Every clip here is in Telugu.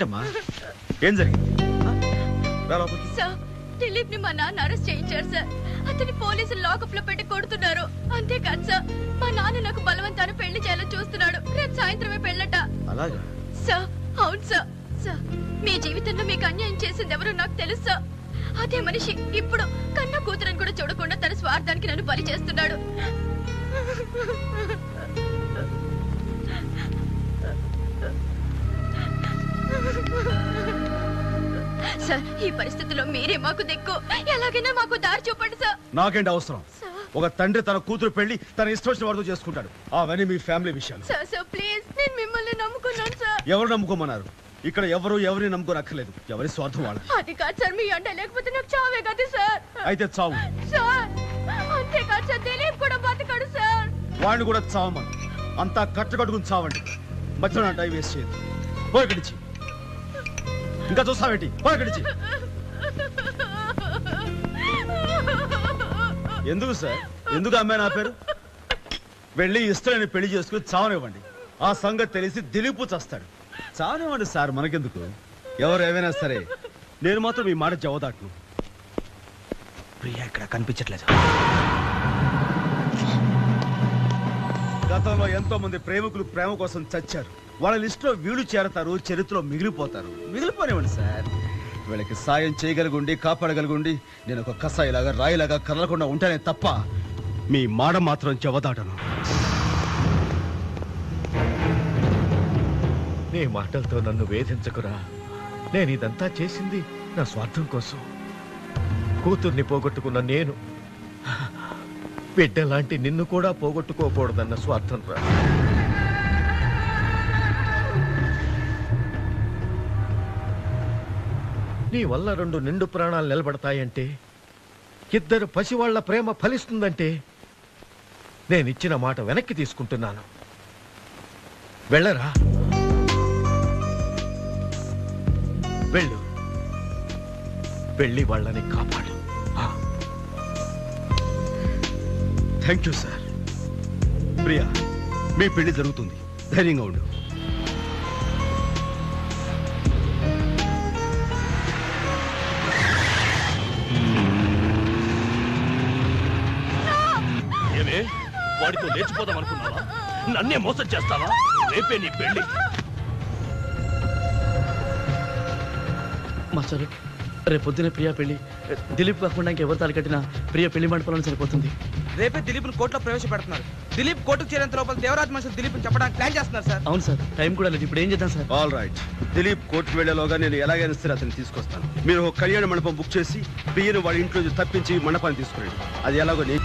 ఏంటమ్మా ఏం జరిగింది ఆ? రా లోపలికి. సార్ దిలీప్ ని మా నాన్న అరెస్ట్ చేయించారు సార్ అతని పోలీసులు లాకప్ లో పెట్టి కొడుతున్నారు అంతేకాదు సార్ మా నాన్న నాకు బలవంతాన పెళ్లి చేయాలని చూస్తున్నాడు రేపు సాయంత్రమే పెళ్ళట అలాగా సార్ అవును సార్ సార్ మీ జీవితంలో మీకు అన్యాయం చేసింది ఎవరో నాకు తెలుసు సార్ అదే మనిషి ఇప్పుడు కన్న కూతురని కూడా చూడకుండా తన స్వార్థానికి నన్ను బలి చేస్తున్నాడు సార్ ఈ పరిస్థితిలో మీరే మాకు దిక్కు ఎలాగైనా మాకు దారి చూపండి సార్ నాకేంటి అవసరం సార్ ఒక తండ్రి తన కూతురు పెళ్లి తన ఇష్టం వచ్చిన వాడితో చేసుకుంటాడు అవన్నీ మీ ఫ్యామిలీ విషయాలు సార్ సార్ ప్లీజ్ నేను మిమ్మల్ని నమ్ముకున్నాను సార్ ఎవరు నమ్ముకోమన్నారు ఇక్కడ ఎవరు ఎవరిని నమ్ముకోనక్కర్లేదు ఎవరి స్వార్థం వాళ్ళ అది కాదు సార్ మీ అండ లేకపోతే నాకు చావే కదా సార్ అయితే చావు సార్ అంతేకాదు సార్ దిలీప్ కూడా బతకడు సార్ వాడిని కూడా చావమని అంతా కట్టుకట్టుకుని చావండి మధ్యలో నా టైం వేస్ట్ చేయదు పోయి ఇక్కడి నుంచి ఇంకా చూస్తావేంటి పోయి ఇక్కడి నుంచి ఎందుకు సార్ ఎందుకు అమ్మాయి నా పేరు వెళ్ళి ఇష్టమైన పెళ్లి చేసుకుని చావనివ్వండి ఆ సంగతి తెలిసి దిలీపు చస్తాడు చావనివ్వండి సార్ మనకెందుకు ఎవరు ఏమైనా సరే నేను మాత్రం ఈ మాట జవదాట్ను ప్రియా ఇక్కడ కనిపించట్లేదు గతంలో ఎంతో మంది ప్రేమికులు ప్రేమ కోసం చచ్చారు వాళ్ళ లిస్టులో వీళ్ళు చేరతారు చరిత్రలో మిగిలిపోతారు మిగిలిపోనివ్వండి సార్ వీళ్ళకి సాయం చేయగలిగుండి కాపాడగలిగుండి నేను ఒక కసాయిలాగా రాయిలాగా కదలకుండా ఉంటానే తప్ప మీ మాట మాత్రం చెవదాటను నీ మాటలతో నన్ను వేధించకురా నేను ఇదంతా చేసింది నా స్వార్థం కోసం కూతుర్ని పోగొట్టుకున్న నేను బిడ్డలాంటి నిన్ను కూడా పోగొట్టుకోకూడదన్న స్వార్థం రా నీ వల్ల రెండు నిండు ప్రాణాలు నిలబడతాయంటే ఇద్దరు పసివాళ్ల ప్రేమ ఫలిస్తుందంటే నేనిచ్చిన మాట వెనక్కి తీసుకుంటున్నాను వెళ్ళరా వెళ్ళు వెళ్ళి వాళ్ళని కాపాడు ఆ. థ్యాంక్ యూ సార్ ప్రియా మీ పెళ్లి జరుగుతుంది ధైర్యంగా ఉండు ఏమే వాడితో లేచిపోదాం అనుకున్నావా నన్నే మోసం చేస్తావా రేపే నీ పెళ్లి మాస్టర్ రేపు పొద్దునే ప్రియా పెళ్లి దిలీప్ కాకుండా ఇంకెవరు తాలి కట్టినా ప్రియ పెళ్లి మండపంలో సరిపోతుంది రేపే దిలీప్ కోర్టులో ప్రవేశపెడుతున్నారు దిలీప్ కోర్టుకు చేరేంత లోపల దేవరాజ్ మనుషులు దిలీప్ చెప్పడానికి ప్లాన్ చేస్తున్నారు సార్ అవును సార్ టైం కూడా లేదు ఇప్పుడు ఏం చేద్దాం సార్ ఆల్ రైట్ దిలీప్ కోర్టుకు వెళ్లేలోగా నేను ఎలాగైనా సరే అతన్ని తీసుకొస్తాను మీరు ఒక కళ్యాణ మండపం బుక్ చేసి ప్రియను వాళ్ళ ఇంట్లో నుంచి తప్పించి మండపాన్ని తీసుకురండి అది ఎలాగో నేను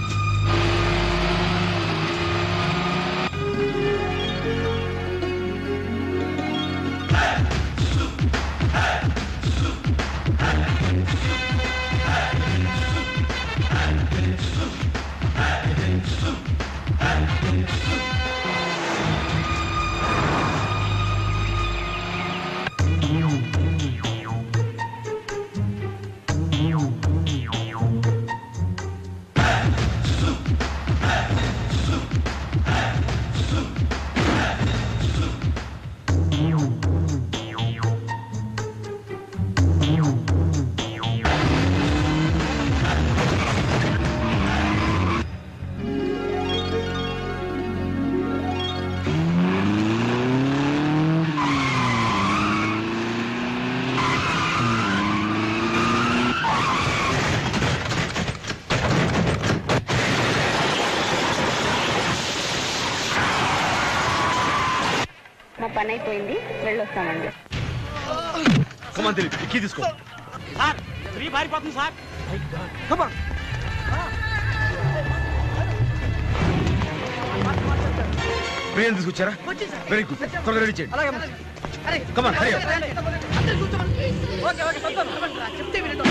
మా పని అయిపోయింది వెళ్ళొస్తామండి కమాన్ దిలీప్ ఈ కీ తీసుకో సార్ ఫ్రీ పారిపోతుంది సార్ ప్రియను తీసుకొచ్చారా వెరీ గుడ్ త్వరగా రెడీ చేయండి కమాన్ హరి చెప్తే వినండి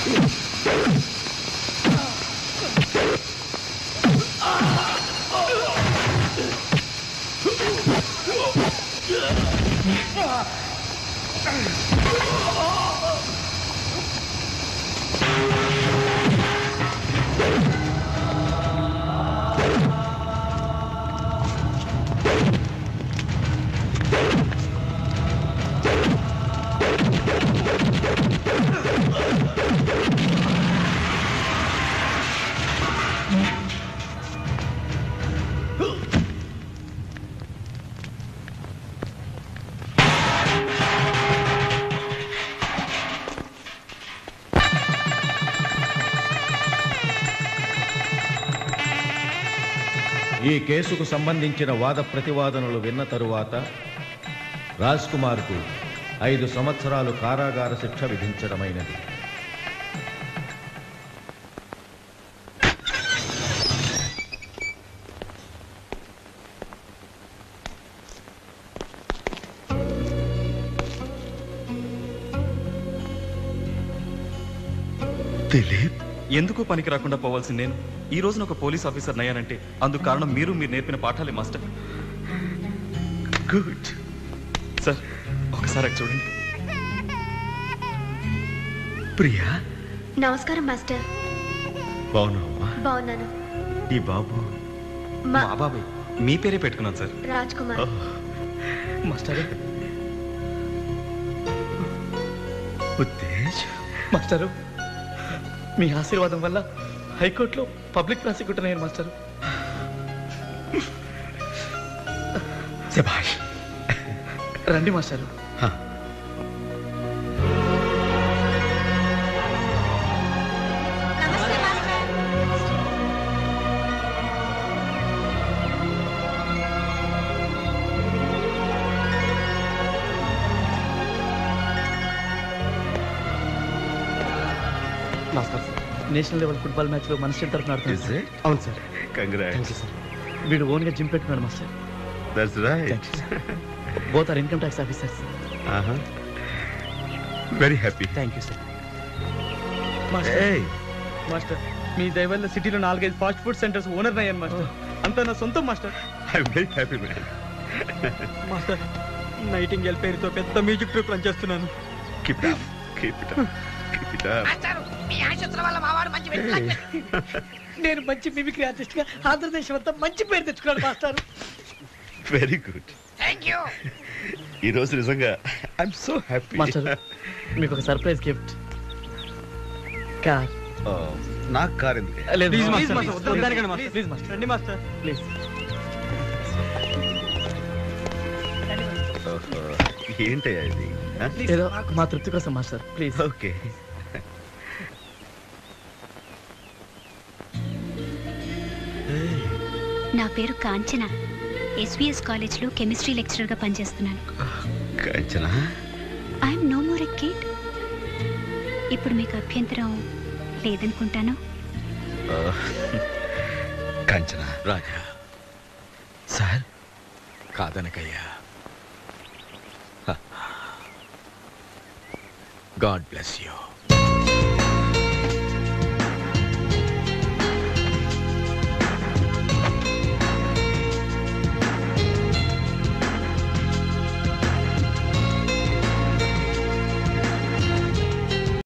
ఈ కేసుకు సంబంధించిన వాద ప్రతివాదనలు విన్న తరువాత రాజ్ కుమార్కు ఐదు సంవత్సరాలు కారాగార శిక్ష విధించడమైనది దిలీప్ ఎందుకు పనికి రాకుండా పోవాల్సి నేను ఈ రోజున ఒక పోలీస్ ఆఫీసర్ అయ్యానంటే అందుకు కారణం మీరు మీరు నేర్పిన పాఠాలే మాస్టర్ గుడ్ సార్ ఒకసారి అటు చూడండి ప్రియా నమస్కారం మాస్టర్ బాగున్నావా బాగున్నాను ఈ బాబు మా మా బాబాయ్ మీ పేరే పెట్టుకున్నాను sir Raj Kumar master Uttej master మీ ఆశీర్వాదం వల్ల హైకోర్టులో పబ్లిక్ ప్రాసిక్యూటర్ అయ్యాను మాస్టరు శభాష్ రండి మాస్టరు నమస్కారం sir national level football match లో మన స్టేట్ తరఫున ఆడుతున్నాడు సార్. అవును సార్ కంగ్రాట్స్ సార్ వీడు ఓన్ గా జిమ్ పెట్టుకున్నాడు master that's right both are income tax officers very happy thank you sir master ఏయ్ మాస్టర్ మీ దయ వల్ల సిటీలో నాలుగైదు ఫాస్ట్ ఫుడ్ సెంటర్స్ ఓనర్ అయ్యాను మాస్టర్ అంతా నా సొంతం master I very happy man master Nightingale పేరుతో పెద్ద మ్యూజిక్ ట్రూప్ రన్ చేస్తున్నాను keep it up keep it up keep it up నేను మంచి మిమిక్రీ ఆర్టిస్ట్ గా ఆంధ్రదేశం అంతా మంచి పేరు తెచ్చుకున్నాడు మాస్టర్ వెరీ గుడ్ ఈ రోజు నిజంగా ఐఎమ్ సో హ్యాపీ మాస్టర్ మీకు ఒక సర్ప్రైజ్ గిఫ్ట్ కార్ నాకు కార్ ఎందుకు లేదు Please, మాస్టర్. master, వద్దు, వద్దనకండి, master. ప్లీజ్ మాస్టర్ రండి మాస్టర్ ప్లీజ్ ఏంటయ్యా ఇది ఏదో మా తృప్తి కోసం మాస్టర్ ప్లీజ్ ఓకే నా పేరు కాంచన ఎస్విఎస్ కాలేజ్లో కెమిస్ట్రీ లెక్చరర్గా పనిచేస్తున్నాను Kanchana I'm no more a kid ఇప్పుడు మీకు అభ్యంతరం లేదనుకుంటాను కంచనా రాజా సార్ కాదనకయ్యా గాడ్ బ్లెస్ యూ